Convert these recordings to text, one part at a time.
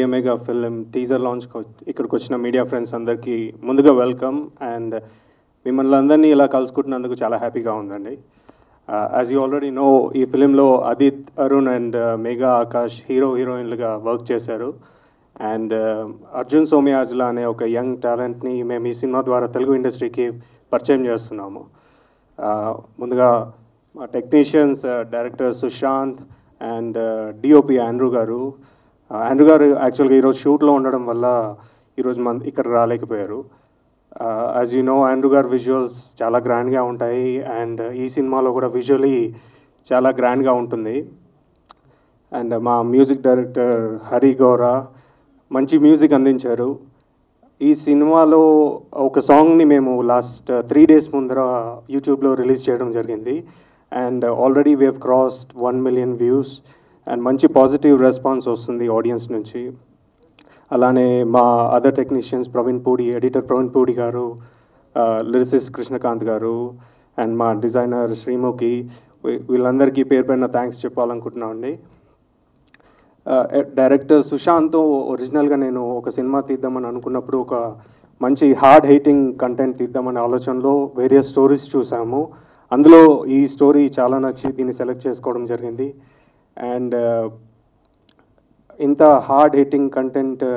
డిఎంఏగా film teaser launch ఇక్కడికి వచ్చిన media friends అందరికీ ముందుగా వెల్కమ్ అండ్ మిమ్మల్ని అందరినీ ఇలా కలుసుకుంటున్నందుకు చాలా హ్యాపీగా ఉందండి యాజ్ యూ ఆల్రెడీ నో ఈ ఫిలింలో అదిత్ అరుణ్ అండ్ మేఘా ఆకాష్ హీరో హీరోయిన్లుగా వర్క్ చేశారు అండ్ అర్జున్ సోమయాజ్లా అనే ఒక యంగ్ టాలెంట్ని మేము ఈ సినిమా ద్వారా తెలుగు ఇండస్ట్రీకి పరిచయం చేస్తున్నాము Uh, ముందుగా మా technicians director Sushanth and DOP Andrew garu Andrew garu యాక్చువల్గా ఈరోజు షూట్లో ఉండడం వల్ల ఈరోజు మన ఇక్కడ రాలేకపోయారు as you know Andrew garu visuals చాలా గ్రాండ్గా ఉంటాయి అండ్ ఈ సినిమాలో కూడా విజువలీ చాలా గ్రాండ్గా ఉంటుంది అండ్ మా మ్యూజిక్ డైరెక్టర్ హరి గౌరా మంచి మ్యూజిక్ అందించారు ఈ సినిమాలో ఒక సాంగ్ని మేము లాస్ట్ త్రీ డేస్ ముందర యూట్యూబ్లో రిలీజ్ చేయడం జరిగింది and already we have crossed one million views and మంచి పాజిటివ్ రెస్పాన్స్ వస్తుంది ఆడియన్స్ నుంచి అలానే మా other technicians Praveen Pudi editor Praveen Pudi garu lyricist Krishnakanth గారు అండ్ మా డిజైనర్ శ్రీముఖి వీ- వీళ్ళందరికీ పేరు పైన థ్యాంక్స్ చెప్పాలనుకుంటున్నామండి డైరెక్టర్ సుశాంత్తో ఒరిజినల్గా నేను ఒక సినిమా తీద్దామని అనుకున్నప్పుడు ఒక మంచి హార్డ్ హైటింగ్ కంటెంట్ తీద్దామనే ఆలోచనలో వేరియస్ స్టోరీస్ చూసాము అందులో ఈ స్టోరీ చాలా నచ్చి దీన్ని సెలెక్ట్ చేసుకోవడం జరిగింది అండ్ ఇంత హార్డ్ హిట్టింగ్ కంటెంట్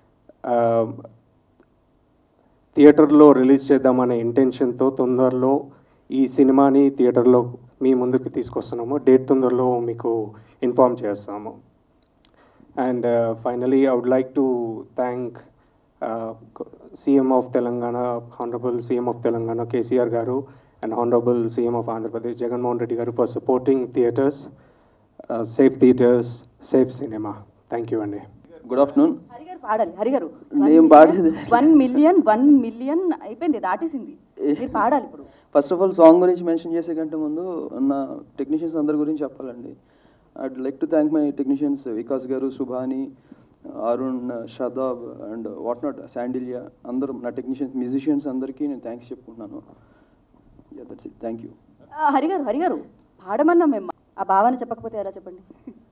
థియేటర్లో రిలీజ్ చేద్దామనే ఇంటెన్షన్తో తొందరలో ఈ సినిమాని థియేటర్లో మీ ముందుకు తీసుకొస్తున్నాము డేట్ తొందరలో మీకు ఇన్ఫామ్ చేస్తాము and finally I would like to thank CM of Telangana honourable CM of Telangana KCR garu and honourable CM of Andhra Pradesh Jaganmohan Reddy garu for supporting theatres save theatres save cinema thank you అండి గుడ్ ఆఫ్టర్నూన్ హరిగారు పాడాలి హరిగారు నేను పాడేది. వన్ మిలియన్ వన్ మిలియన్ అయిపోయింది దాటేసింది మీరు పాడాలి ఇప్పుడు first of all song గురించి mention చేసే కంటే ముందు నా టెక్నీషియన్స్ అందరి గురించి చెప్పాలండి I'd like to thank my technicians Vikas garu Subhani Arun Shadab and what not Sandilya అందరూ నా టెక్నీషియన్స్ మ్యూజిషియన్స్ అందరికీ నేను థ్యాంక్స్ చెప్పుకుంటున్నాను దట్స్ ఇట్ థ్యాంక్ యూ ఆ, హరిగారు హరిగారు పాడమన్నాం మేము ఆ భావన చెప్పకపోతే ఎలా చెప్పండి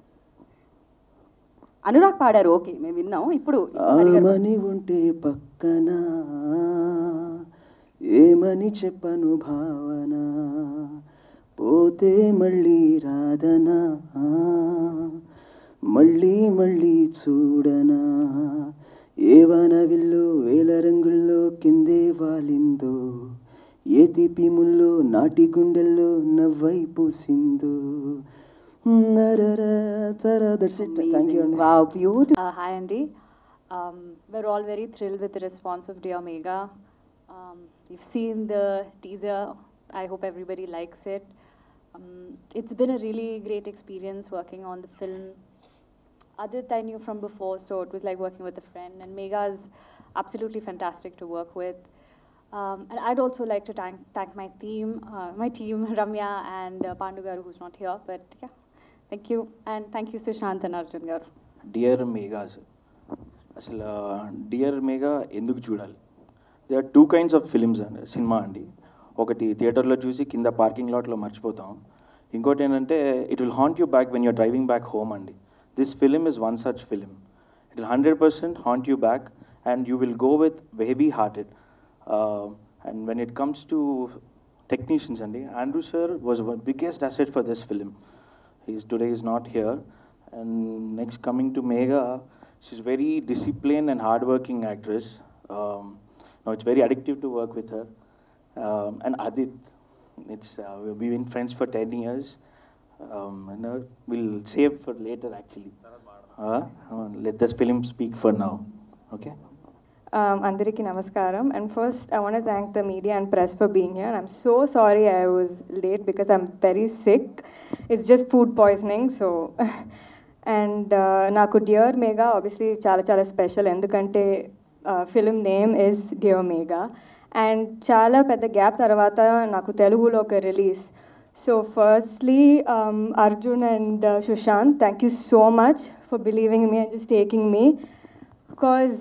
అనురాగ్ పాడారు ఓకే మేము విన్నాం ఇప్పుడు ఇప్పుడు హరిగారు పాడండి. ఆమని ఉంటే పక్కన ఏమని చెప్పను భావన పోతే మళ్ళీ రాదనా మళ్ళీ మళ్ళీ చూడనా ఏ వానవిల్లో వేల రంగుల్లో కిందే వాలిందో ఏ తీపి ముల్లో నాటి గుండెల్లో నవ్వై పూసిందో దట్స్ ఇట్ థ్యాంక్ యూ అండి Wow, beautiful. Uh, hi, Andy. Um, we're all very thrilled with the response of Dear Mega. Um, we've seen the teaser. I hope everybody likes it. Um, it's been a really great experience working on the film. Adit I knew from before, so it was like working with a friend. And Mega is absolutely fantastic to work with. Um, and I'd also like to thank, thank my team, uh, my team, Ramya and uh, Pandu Garu, who's not here. But yeah, thank you. And thank you, Sushant and Arjun Garu. Dear మేఘాస్ అసలు dear Megha ఎందుకు చూడాలి they are two kinds of films అండి cinema అండి ఒకటి థియేటర్లో చూసి కింద పార్కింగ్ లాట్లో మర్చిపోతాం ఇంకోటి ఏంటంటే it will haunt you back when you're driving back home అండి this film is one such film it will hundred percent haunt you back and you will go with heavy hearted and when it comes to technicians అండి Andrew sir was biggest asset for this film he's today is not here and next coming to Megha she's very disciplined and hardworking actress um, now it's very addictive to work with her um, and Adit it's uh, we've been friends for 10 years um, and uh, we'll save for later actually uh, uh, let this film speak for now okay Um, అందరికీ నమస్కారం and first I want thank the media and press for being here I'm so sorry I was late because I'm very sick it's just food poisoning so and నాకు dear Megha obviously చాలా చాలా special ఎందుకంటే film name is dear Megha and చాలా పెద్ద gap తర్వాత నాకు తెలుగులో ఒక release so firstly Arjun and Sushant thank you so much for believing me and just taking me because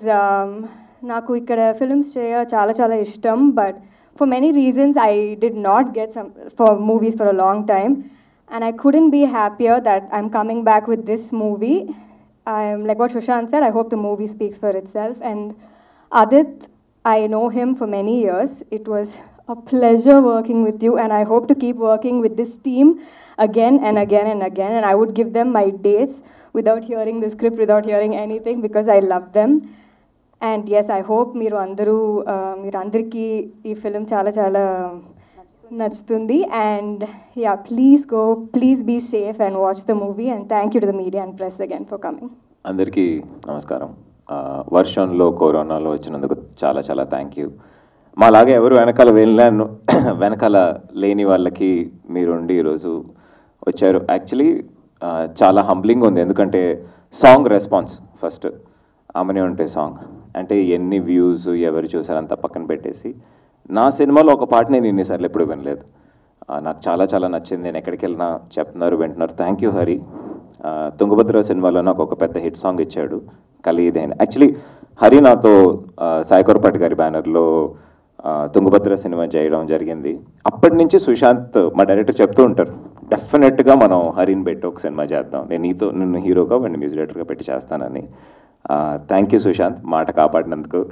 నాకు ఇక్కడ ఫిల్మ్స్ చేయ చాలా చాలా ఇష్టం but for many reasons I did not get some for movies for a long time and I couldn't be happier that I'm coming back with this movie I'm like what Sushant said, I hope the movie speaks for itself. And Adit, I know him for many years. It was a pleasure working with you, and I hope to keep working with this team again and again and again. And I would give them my dates without hearing the script, without hearing anything, because I love them. And yes I hope మీరు అందరూ uh, మీరు అందరికీ ఈ film చాలా చాలా నచ్చుతుంది and ya please go please be safe and watch the movie and thank you to the media and press again for coming అందరికీ నమస్కారం ఆ, వర్షంలో కరోనాలో వచ్చినందుకు చాలా చాలా థ్యాంక్ యూ మాలాగే ఎవరు వెనకాల వెళ్ళాను వెనకాల లేని వాళ్ళకి మీరుండి ఈరోజు వచ్చారు యాక్చువల్లీ చాలా హంబ్లింగ్ ఉంది ఎందుకంటే సాంగ్ రెస్పాన్స్ ఫస్ట్ ఆమెనే ఉంటే సాంగ్ అంటే ఎన్ని వ్యూస్ ఎవరు చూసారంతా పక్కన పెట్టేసి నా సినిమాలో ఒక పాట నేను ఇన్నిసార్లు ఎప్పుడు వినలేదు ఆ, నాకు చాలా చాలా నచ్చింది నేను ఎక్కడికి వెళ్ళినా చెప్తున్నారు వింటున్నారు థ్యాంక్ యూ హరి ఆ, తుంగభద్ర సినిమాలో నాకు ఒక పెద్ద హిట్ సాంగ్ ఇచ్చాడు కలియిదేని యాక్చువల్లీ హరి నాతో ఆ, సాయి కొరపాటి గారి బ్యానర్లో ఆ, తుంగభద్ర సినిమా చేయడం జరిగింది అప్పటి నుంచి సుశాంత్ మా డైరెక్టర్ చెప్తూ ఉంటారు డెఫినెట్గా మనం హరిని పెట్టి ఒక సినిమా చేద్దాం నేను నీతో నిన్ను హీరోగా వాడిని మ్యూజిక్ డైరెక్టర్గా పెట్టి చేస్తానని థ్యాంక్ యూ సుశాంత్ మాట కాపాడినందుకు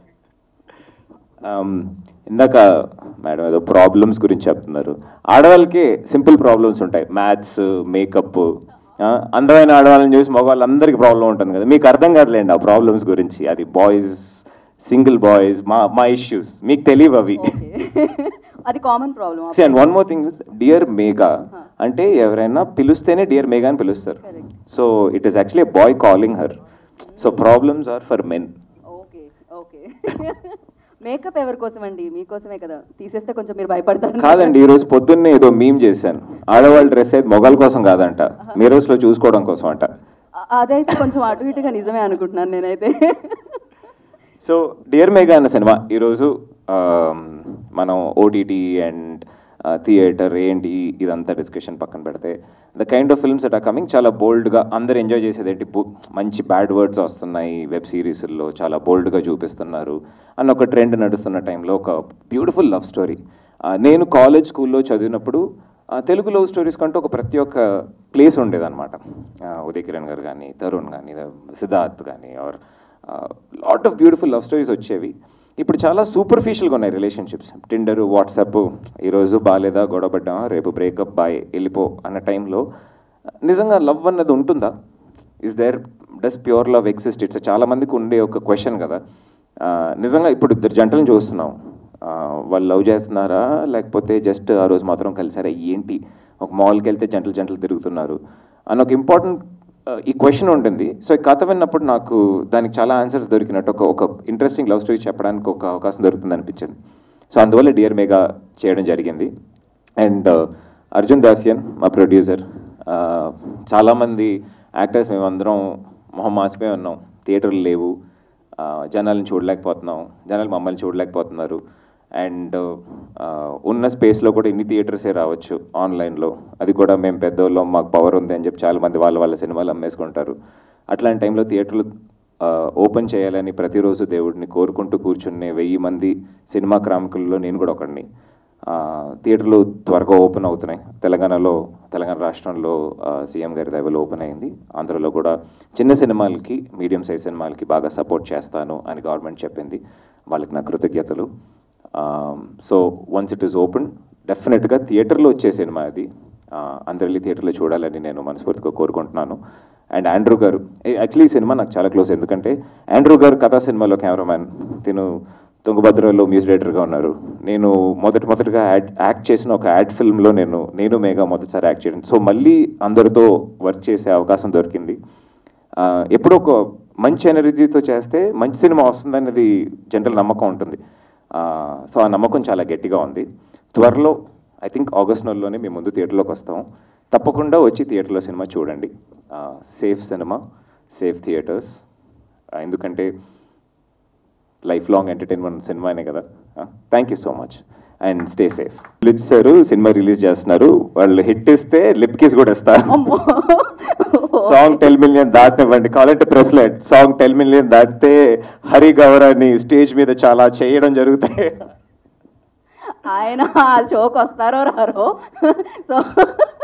Um, ఇందాక మేడం ఏదో ప్రాబ్లమ్స్ గురించి చెప్తున్నారు ఆడవాళ్ళకి సింపుల్ ప్రాబ్లమ్స్ ఉంటాయి మ్యాథ్స్ మేకప్ అందమైన ఆడవాళ్ళని చూసి మగవాళ్ళందరికీ ప్రాబ్లం ఉంటుంది కదా మీకు అర్థం కాదులేండి ఆ ప్రాబ్లమ్స్ గురించి అది బాయ్స్ సింగిల్ బాయ్స్ మా మా ఇష్యూస్ మీకు తెలియవు అవి అది common problem and one more thing dear Megha అంటే ఎవరైనా పిలుస్తేనే డియర్ మేఘా అని పిలుస్తారు so it is actually boy calling her so problems are for men okay okay makeup ఎవరి కోసం అండి మీకోసమే కదా తీసేస్తే కొంచెం మీరు భయపడతారు కాదండి ఈ రోజు పొద్దున్నే ఏదో మీమ్ చేశాను ఆడవాళ్ళు డ్రెస్ అయితే మొగల కోసం కాదంట మిరర్స్ లో చూసుకోవడం కోసం అంట అ- అదైతే కొంచెం అటు ఇటుగా నిజమే అనుకుంటున్నాను నేనైతే సో డియర్ మేఘా అన్న సినిమా ఈరోజు ఆమ్, మనం ఓటీటీ అండ్ థియేటర్ ఏంటి ఇదంతా డిస్కషన్ పక్కన పెడితే the kind of films that are coming చాలా బోల్డ్గా అందరు ఎంజాయ్ చేసేది ఏంటి బు- మంచి బ్యాడ్ వర్డ్స్ వస్తున్నాయి వెబ్ సిరీస్లో చాలా బోల్డ్గా చూపిస్తున్నారు అన్న ఒక ట్రెండ్ నడుస్తున్న టైంలో ఒక బ్యూటిఫుల్ లవ్ స్టోరీ నేను కాలేజ్ స్కూల్లో చదివినప్పుడు ఆ, తెలుగు లవ్ స్టోరీస్ కంటూ ఒక ప్రతి ఒక్క ప్లేస్ ఉండేదన్నమాట ఆ, ఉదయ్ కిరణ్ గారు కానీ తరుణ్ కానీ సిద్ధార్థ్ కానీ are lot of beautiful love stories వచ్చేవి ఇప్పుడు చాలా సూపర్ఫిషియల్గా ఉన్నాయి రిలేషన్షిప్స్ టిండర్ వాట్సాప్ ఈరోజు బాగాలేదా గొడవపడ్డామా రేపు బ్రేకప్ బాయ్ వెళ్ళిపో అన్న టైంలో నిజంగా లవ్ అన్నది ఉంటుందా is there does pure love exist it's చాలా మందికి ఉండే ఒక క్వశ్చన్ కదా ఆ, నిజంగా ఇప్పుడు ఇద్దరు జంటలను చూస్తున్నాం ఆ, వాళ్ళు లవ్ చేస్తున్నారా లేకపోతే జస్ట్ ఆ రోజు మాత్రం కలిసారా ఏంటి ఒక మాల్కి వెళ్తే జంటలు జంటలు తిరుగుతున్నారు అని ఒక ఇంపార్టెంట్ ఈ క్వశ్చన్ ఉంటుంది సో ఈ కథ విన్నప్పుడు నాకు దానికి చాలా ఆన్సర్స్ దొరికినట్టు ఒక ఒక ఇంట్రెస్టింగ్ లవ్ స్టోరీ చెప్పడానికి ఒక అవకాశం దొరుకుతుంది అనిపించింది సో అందువల్ల డియర్ మేగా చేయడం జరిగింది అండ్ అర్జున్ దాసియన్ మా ప్రొడ్యూసర్ చాలామంది యాక్టర్స్ మేమందరం మొహం మాసిపోయి ఉన్నాం థియేటర్లు లేవు ఆ, జనాలను చూడలేకపోతున్నాం జనాలు మమ్మల్ని చూడలేకపోతున్నారు అండ్ ఉన్న స్పేస్లో కూడా ఇన్ని థియేటర్సే రావచ్చు ఆన్లైన్లో అది కూడా మేము పెద్దోళ్ళం మాకు పవర్ ఉంది అని చెప్పి చాలామంది వాళ్ళ వాళ్ళ సినిమాలు అమ్మేసుకుంటారు అట్లాంటి టైంలో థియేటర్లు ఓపెన్ చేయాలని ప్రతిరోజు దేవుడిని కోరుకుంటూ కూర్చునే వెయ్యి మంది సినిమా క్రామికుల్లో నేను కూడా ఒకడిని ఆ, థియేటర్లు త్వరగా ఓపెన్ అవుతున్నాయి తెలంగాణలో తెలంగాణ రాష్ట్రంలో ఆ, సీఎం గారి దయవలో ఓపెన్ అయింది ఆంధ్రలో కూడా చిన్న సినిమాలకి మీడియం సైజ్ సినిమాలకి బాగా సపోర్ట్ చేస్తాను అని గవర్నమెంట్ చెప్పింది వాళ్ళకి నా కృతజ్ఞతలు so once it is open డెఫినెట్గా థియేటర్లో వచ్చే సినిమా అది ఆ, అందరు వెళ్ళి థియేటర్లో చూడాలని నేను మనస్ఫూర్తిగా కోరుకుంటున్నాను అండ్ ఆండ్రూ గారు యాక్చువల్లీ ఈ సినిమా నాకు చాలా క్లోజ్ ఎందుకంటే ఆండ్రూ గారు కథా సినిమాలో కెమెరామ్యాన్ తిను తుంగభద్రలో మ్యూజిక్ డైరెక్టర్గా ఉన్నారు నేను మొదటి మొదటిగా యాడ్ యాక్ట్ చేసిన ఒక యాడ్ ఫిల్మ్లో నేను నేను మేఘా మొదటిసారి యాక్ట్ చేయడం సో మళ్ళీ అందరితో వర్క్ చేసే అవకాశం దొరికింది ఆ, ఎప్పుడో ఒక మంచి ఎనర్జీతో చేస్తే మంచి సినిమా వస్తుందనేది జనరల్ నమ్మకం ఉంటుంది ఆ, సో ఆ నమ్మకం చాలా గట్టిగా ఉంది త్వరలో ఐ థింక్ ఆగస్ట్ నెలలోనే మేము ముందు థియేటర్లోకి వస్తాం తప్పకుండా వచ్చి థియేటర్లో సినిమా చూడండి సేఫ్ సినిమా సేఫ్ థియేటర్స్ ఎందుకంటే లైఫ్ లాంగ్ ఎంటర్టైన్మెంట్ సినిమానే కదా thank you so much and stay safe ఇచ్చారు సినిమా రిలీజ్ చేస్తున్నారు వాళ్ళు హిట్ ఇస్తే లిప్ కిస్ కూడా ఇస్తారు అమ్మో సాంగ్ టెల్ మిలియన్ దాటినివ్వండి కావాలంటే ప్రెస్లెట్ సాంగ్ టెల్ మిలియన్ దాటితే హరి గౌరాన్ని స్టేజ్ మీద చాలా చేయడం జరుగుతాయి ఆయన ఆ షోకి వస్తారో రారో సో